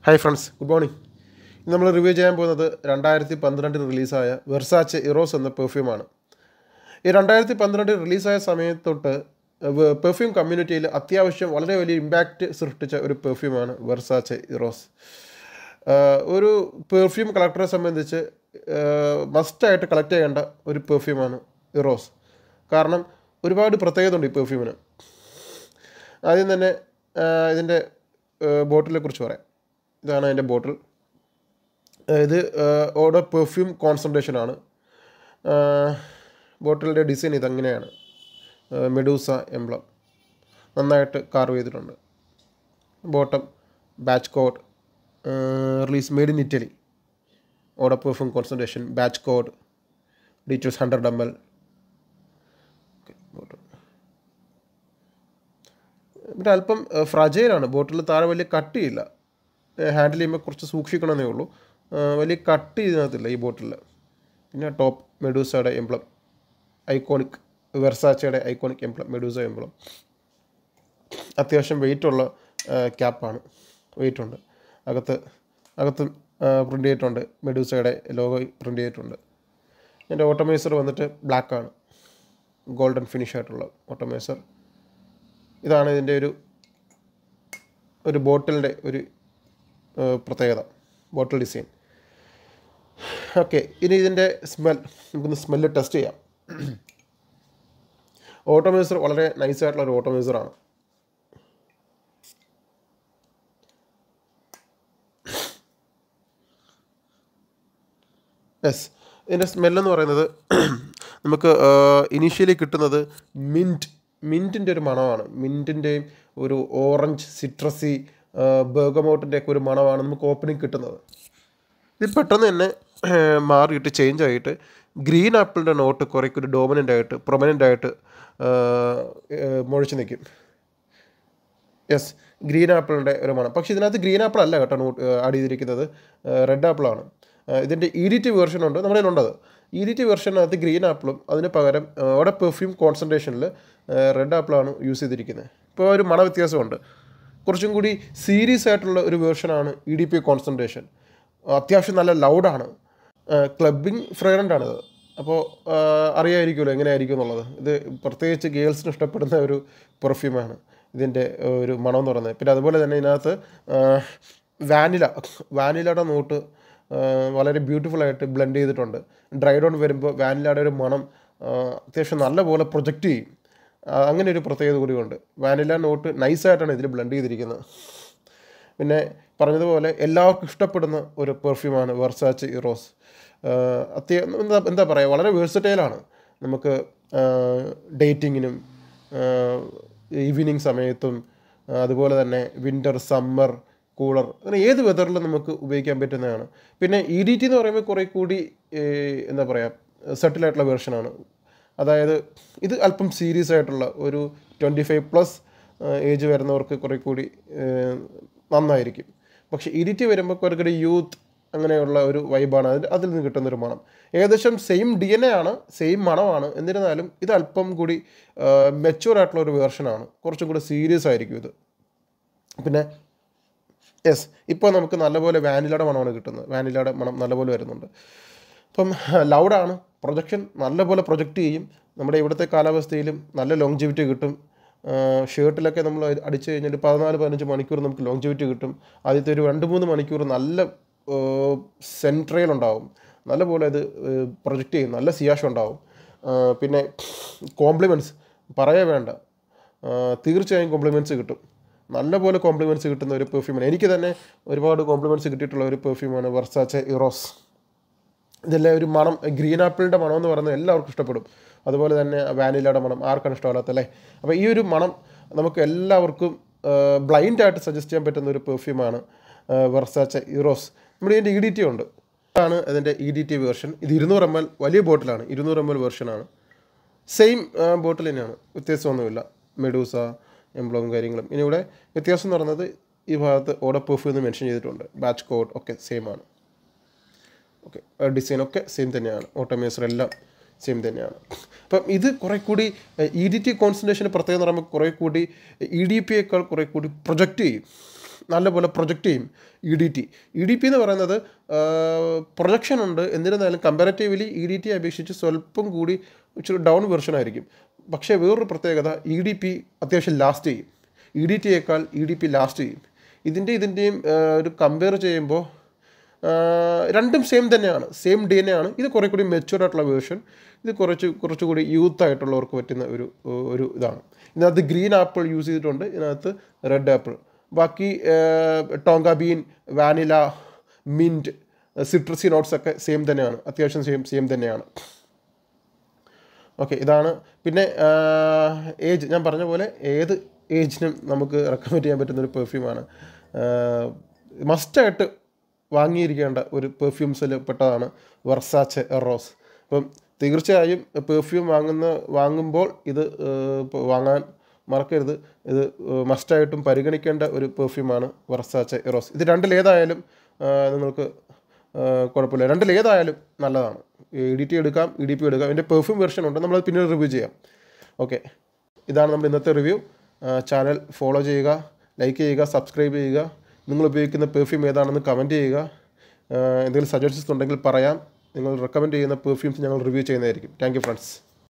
hi friends good morning ഇന്ന് നമ്മൾ review ചെയ്യാൻ പോകുന്നത് രണ്ടായിരത്തി പന്ത്രണ്ടിൽ റിലീസായ വെർസാച്ച് ഇറോസ് എന്ന പെർഫ്യൂമാണ് ഈ രണ്ടായിരത്തി പന്ത്രണ്ടിൽ റിലീസായ സമയത്ത് തൊട്ട് പെർഫ്യൂം കമ്മ്യൂണിറ്റിയിൽ അത്യാവശ്യം വളരെ വലിയ ഇമ്പാക്റ്റ് സൃഷ്ടിച്ച ഒരു പെർഫ്യൂമാണ് വെർസാച്ച് ഇറോസ് ആഹ് ഒരു പെർഫ്യൂം കളക്ടറെ സംബന്ധിച്ച് മസ്റ്റായിട്ട് കളക്ട് ചെയ്യേണ്ട ഒരു പെർഫ്യൂമാണ് ഇറോസ് കാരണം ഒരുപാട് പ്രത്യേകത ഉണ്ട് ഈ പെർഫ്യൂമിന് ആദ്യം തന്നെ ആഹ് ഇതിൻ്റെ ബോട്ടിലെ കുറിച്ച് പറയാം ഇതാണ് അതിൻ്റെ ബോട്ടിൽ ഇത് ഓരോ പെർഫ്യൂം കോൺസെൻട്രേഷൻ ആണ് ബോട്ടിലിൻ്റെ ഡിസൈൻ ഇതങ്ങനെയാണ് മെഡൂസ എംബ്ലം നന്നായിട്ട് കാർവ് ചെയ്തിട്ടുണ്ട് bottom batch code release made in Italy order perfume concentration batch code details hundred M L പിന്നെ അല്പം ഫ്രജൈലാണ് ബോട്ടിൽ താഴെ വലിയ കട്ടിയില്ല ഹാൻഡിൽ ചെയ്യുമ്പോൾ കുറച്ച് സൂക്ഷിക്കണമെന്നേ ഉള്ളൂ വലിയ കട്ട് ഇതിനകത്തില്ല ഈ ബോട്ടിൽ പിന്നെ ടോപ്പ് മെഡൂസയുടെ എംബ്ലം ഐക്കോണിക് വെർസാച്ചയുടെ ഐക്കോണിക് എംബ്ലം മെഡൂസ എംബ്ലം അത്യാവശ്യം വെയിറ്റുള്ള ക്യാപ്പാണ് വെയിറ്റ് ഉണ്ട് അകത്ത് അകത്ത് പ്രിൻ്റ് ചെയ്തിട്ടുണ്ട് മെഡൂസയുടെ ലോഗോ പ്രിൻ്റ് ചെയ്തിട്ടുണ്ട് എൻ്റെ ഓട്ടോമൈസർ വന്നിട്ട് ബ്ലാക്കാണ് ഗോൾഡൻ ഫിനിഷ് ആയിട്ടുള്ള ഓട്ടോമൈസർ ഇതാണ് ഇതിൻ്റെ ഒരു ഒരു ബോട്ടിലിൻ്റെ ഒരു പ്രത്യേകത ബോട്ടിൽ ഡിസൈൻ ഓക്കെ ഇനി ഇതിൻ്റെ സ്മെൽ നമുക്കൊന്ന് സ്മെല്ല് ടെസ്റ്റ് ചെയ്യാം ഓട്ടോമൈസർ വളരെ നൈസായിട്ടുള്ള ഒരു ഓട്ടോമൈസറാണ് യെസ് ഇതിൻ്റെ സ്മെല്ലെന്ന് പറയുന്നത് നമുക്ക് ഇനീഷ്യലി കിട്ടുന്നത് മിൻറ്റ് മിൻറ്റിൻ്റെ ഒരു മണമാണ് മിൻറ്റിൻ്റെയും ഒരു ഓറഞ്ച് സിട്രസി ബർഗമോട്ടിൻ്റെ ഒക്കെ ഒരു മണമാണ് നമുക്ക് ഓപ്പണിങ് കിട്ടുന്നത് ഇത് പെട്ടെന്ന് തന്നെ മാറിയിട്ട് ചേഞ്ച് ആയിട്ട് ഗ്രീൻ ആപ്പിളിൻ്റെ നോട്ട് കുറേക്ക് ഒരു ഡോമിനൻ്റ് ആയിട്ട് പ്രൊമനൻ്റ് ആയിട്ട് മുഴച്ച് നിൽക്കും യെസ് ഗ്രീൻ ആപ്പിളിൻ്റെ ഒരു മണം പക്ഷേ ഇതിനകത്ത് ഗ്രീൻ ആപ്പിൾ അല്ല കേട്ടോ നോട്ട് ആഡ് ചെയ്തിരിക്കുന്നത് റെഡ് ആപ്പിളാണ് ഇതിൻ്റെ ഇ ഡി ടി വെർഷൻ ഉണ്ട് നമ്മുടെ കയ്യിലുണ്ടത് ഇ ഡി ടി വെർഷനകത്ത് ഗ്രീൻ ആപ്പിളും അതിന് പകരം അവിടെ പെർഫ്യൂം കോൺസെൻട്രേഷനിൽ റെഡ് ആപ്പിളാണ് യൂസ് ചെയ്തിരിക്കുന്നത് ഇപ്പോൾ ഒരു മണ വ്യത്യാസമുണ്ട് കുറച്ചും കൂടി സീരിയസ് ആയിട്ടുള്ള ഒരു വേർഷനാണ് ഇ ഡി പി കോൺസെൻട്രേഷൻ അത്യാവശ്യം നല്ല ലൗഡാണ് ക്ലബിങ് ഫ്രേഗ്രൻ്റ് ആണിത് അപ്പോൾ അറിയാമായിരിക്കുമല്ലോ എങ്ങനെയായിരിക്കും എന്നുള്ളത് ഇത് പ്രത്യേകിച്ച് ഗേൾസിന് ഇഷ്ടപ്പെടുന്ന ഒരു പെർഫ്യൂമാണ് ഇതിൻ്റെ ഒരു മണം എന്ന് പറയുന്നത് പിന്നെ അതുപോലെ തന്നെ ഇതിനകത്ത് വാനില വാനിലയുടെ നോട്ട് വളരെ ബ്യൂട്ടിഫുൾ ആയിട്ട് ബ്ലെൻഡ് ചെയ്തിട്ടുണ്ട് ഡ്രൈ ഡൗൺ വരുമ്പോൾ വാനിലയുടെ ഒരു മണം അത്യാവശ്യം നല്ലപോലെ പ്രൊജക്റ്റ് ചെയ്യും അങ്ങനെ ഒരു പ്രത്യേകത കൂടിയുണ്ട് വാനില നോട്ട് നൈസായിട്ടാണ് ഇതിൽ ബ്ലെൻഡ് ചെയ്തിരിക്കുന്നത് പിന്നെ പറഞ്ഞതുപോലെ എല്ലാവർക്കും ഇഷ്ടപ്പെടുന്ന ഒരു പെർഫ്യൂമാണ് വെർസാച്ച് ഇറോസ് അത്യ എന്താ എന്താ പറയുക വളരെ വേഴ്സറ്റൈലാണ് നമുക്ക് ഡേറ്റിങ്ങിനും ഈവനിങ് സമയത്തും അതുപോലെ തന്നെ വിൻ്റർ സമ്മർ കൂളർ അങ്ങനെ ഏത് വെതറിലും നമുക്ക് ഉപയോഗിക്കാൻ പറ്റുന്നതാണ് പിന്നെ ഇ ഡി ടി എന്ന് പറയുമ്പോൾ കുറേ കൂടി എന്താ പറയുക സെറ്റിലായിട്ടുള്ള വേർഷനാണ് അതായത് ഇത് അല്പം സീരിയസ് ആയിട്ടുള്ള ഒരു ട്വൻറ്റി ഫൈവ് പ്ലസ് ഏജ് വരുന്നവർക്ക് കുറേ കൂടി നന്നായിരിക്കും പക്ഷേ ഇ ഡി ടി വരുമ്പോൾ കുറേ കൂടി യൂത്ത് അങ്ങനെയുള്ള ഒരു വൈബാണ് അതിൽ അതിൽ നിന്ന് കിട്ടുന്നൊരു മണം ഏകദേശം സെയിം ഡി എൻ എ ആണ് സെയിം മണമാണ് എന്നിരുന്നാലും ഇത് അല്പം കൂടി മെച്യൂർ ആയിട്ടുള്ള ഒരു വേർഷനാണ് കുറച്ചും കൂടി സീരിയസ് ആയിരിക്കും ഇത് പിന്നെ യെസ് ഇപ്പോൾ നമുക്ക് നല്ലപോലെ വാനിലയുടെ മണമാണ് കിട്ടുന്നത് വാനിലയുടെ മണം നല്ലപോലെ വരുന്നുണ്ട് അപ്പം ലൗഡാണ് പ്രൊജക്ഷൻ നല്ലപോലെ പ്രൊജക്റ്റ് ചെയ്യും നമ്മുടെ ഇവിടുത്തെ കാലാവസ്ഥയിലും നല്ല ലോങ്ജിവിറ്റി കിട്ടും ഷർട്ടിലൊക്കെ നമ്മൾ അടിച്ചു കഴിഞ്ഞാൽ പതിനാല് പതിനഞ്ച് മണിക്കൂർ നമുക്ക് ലോങ്ജിവിറ്റി കിട്ടും ആദ്യത്തെ ഒരു രണ്ട് മൂന്ന് മണിക്കൂർ നല്ല സെൻട്രയിൽ ഉണ്ടാവും നല്ലപോലെ അത് പ്രൊജക്റ്റ് ചെയ്യും നല്ല സിയാഷം ഉണ്ടാവും പിന്നെ കോംപ്ലിമെൻറ്റ്സ് പറയേ വേണ്ട തീർച്ചയായും കോംപ്ലിമെൻറ്റ്സ് കിട്ടും നല്ലപോലെ കോംപ്ലിമെൻറ്റ്സ് കിട്ടുന്ന ഒരു പെർഫ്യൂമാണ് എനിക്ക് തന്നെ ഒരുപാട് കോംപ്ലിമെൻറ്റ്സ് കിട്ടിയിട്ടുള്ള ഒരു പെർഫ്യൂമാണ് വെർസാച്ച ഇറോസ് ഇതെല്ലാം ഒരു മണം ഗ്രീൻ ആപ്പിളിൻ്റെ മണം എന്ന് പറയുന്നത് എല്ലാവർക്കും ഇഷ്ടപ്പെടും അതുപോലെ തന്നെ വാനിലയുടെ മണം ആർക്കാണ് ഇഷ്ടമല്ലാത്ത അല്ലേ അപ്പോൾ ഈ ഒരു മണം നമുക്ക് എല്ലാവർക്കും ബ്ലൈൻഡായിട്ട് സജസ്റ്റ് ചെയ്യാൻ പറ്റുന്ന ഒരു പെർഫ്യൂമാണ് വെർസാച്ച ഇറോസ് നമ്മുടെ ഇതിൻ്റെ ഇ ഡി ടി ഉണ്ട് ഇതാണ് അതിൻ്റെ ഇ ഡി ടി വേർഷൻ ഇത് ഇരുന്നൂറ് എം എൽ വലിയ ബോട്ടിലാണ് ഇരുന്നൂറ് എം എൽ വേർഷനാണ് സെയിം ബോട്ടിൽ തന്നെയാണ് വ്യത്യാസമൊന്നുമില്ല മെഡൂസ എംബ്ലവും കാര്യങ്ങളും ഇനി ഇവിടെ വ്യത്യാസം എന്ന് പറയുന്നത് ഈ ഭാഗത്ത് ഓർഡർ പെർഫ്യൂം എന്ന് മെൻഷൻ ചെയ്തിട്ടുണ്ട് ബാച്ച് കോഡ് ഒക്കെ സെയിം ആണ് ഓക്കെ ഡിസൈൻ ഒക്കെ സെയിം തന്നെയാണ് ഓട്ടോമേസർ എല്ലാം സെയിം തന്നെയാണ് അപ്പം ഇത് കുറേ കൂടി ഇ ഡി ടി കോൺസെൻട്രേഷന് പ്രത്യേകം എന്ന് പറയുമ്പോൾ കുറേ കൂടി ഇ ഡി പിയേക്കാൾ കുറേ കൂടി പ്രൊജക്റ്റ് ചെയ്യും നല്ലപോലെ പ്രൊജക്റ്റ് ചെയ്യും E D T E D P എന്ന് പറയുന്നത് പ്രൊജക്ഷൻ ഉണ്ട് എന്നിരുന്നാലും കമ്പാരറ്റീവ്ലി ഇ ഡി ടി അപേക്ഷിച്ച് സ്വല്പം കൂടി ഇച്ചിരി ഡൗൺ വെർഷൻ ആയിരിക്കും പക്ഷേ വേറൊരു പ്രത്യേകത ഇ ഡി പി അത്യാവശ്യം ലാസ്റ്റ് ചെയ്യും ഇ ഡി ടിയേക്കാൾ ഇ ഡി പി ലാസ്റ്റ് ചെയ്യും ഇതിൻ്റെ ഇതിൻ്റെയും ഒരു കമ്പയർ ചെയ്യുമ്പോൾ രണ്ടും സെയിം തന്നെയാണ് സെയിം ഡി എൻ എ ആണ് ഇത് കുറേ കൂടി മെച്ചുവർഡ് ആയിട്ടുള്ള വേർഷൻ ഇത് കുറച്ച് കുറച്ചുകൂടി യൂത്ത് ആയിട്ടുള്ളവർക്ക് പറ്റുന്ന ഒരു ഒരു ഇതാണ് ഇതിനകത്ത് ഗ്രീൻ ആപ്പിൾ യൂസ് ചെയ്തിട്ടുണ്ട് ഇതിനകത്ത് റെഡ് ആപ്പിൾ ബാക്കി tonka bean vanilla mint citrusy notes ഒക്കെ സെയിം തന്നെയാണ് അത്യാവശ്യം സെയിം സെയിം തന്നെയാണ് ഓക്കെ ഇതാണ് പിന്നെ ഏജ് ഞാൻ പറഞ്ഞ പോലെ ഏത് ഏജിനും നമുക്ക് റെക്കമെൻഡ് ചെയ്യാൻ പറ്റുന്ന ഒരു പെർഫ്യൂമാണ് മസ്റ്റായിട്ട് വാങ്ങിയിരിക്കേണ്ട ഒരു പെർഫ്യൂംസിൽ പെട്ടതാണ് വെർസാച്ച് എറോസ് അപ്പം തീർച്ചയായും പെർഫ്യൂം വാങ്ങുന്ന വാങ്ങുമ്പോൾ ഇത് ഇപ്പോൾ വാങ്ങാൻ മറക്കരുത് ഇത് മസ്റ്റായിട്ടും പരിഗണിക്കേണ്ട ഒരു പെർഫ്യൂമാണ് വെർസാച്ച് എറോസ് ഇത് രണ്ടിലേതായാലും നിങ്ങൾക്ക് കുഴപ്പമില്ല രണ്ടിലേതായാലും നല്ലതാണ് ഇ ഡി ടി എടുക്കാം ഇ ഡി പി എടുക്കാം ഇതിൻ്റെ പെർഫ്യൂം വെർഷൻ ഉണ്ട് നമ്മളത് പിന്നീട് റിവ്യൂ ചെയ്യാം ഓക്കെ ഇതാണ് നമ്മുടെ ഇന്നത്തെ റിവ്യൂ ചാനൽ ഫോളോ ചെയ്യുക ലൈക്ക് ചെയ്യുക സബ്സ്ക്രൈബ് ചെയ്യുക നിങ്ങൾ ഉപയോഗിക്കുന്ന പെർഫ്യൂം ഏതാണെന്ന് കമൻറ്റ് ചെയ്യുക എന്തെങ്കിലും സജഷൻസ് ഉണ്ടെങ്കിൽ പറയാം നിങ്ങൾ റെക്കമെൻഡ് ചെയ്യുന്ന പെർഫ്യൂംസ് ഞങ്ങൾ റിവ്യൂ ചെയ്യുന്നതായിരിക്കും താങ്ക് യു ഫ്രണ്ട്സ്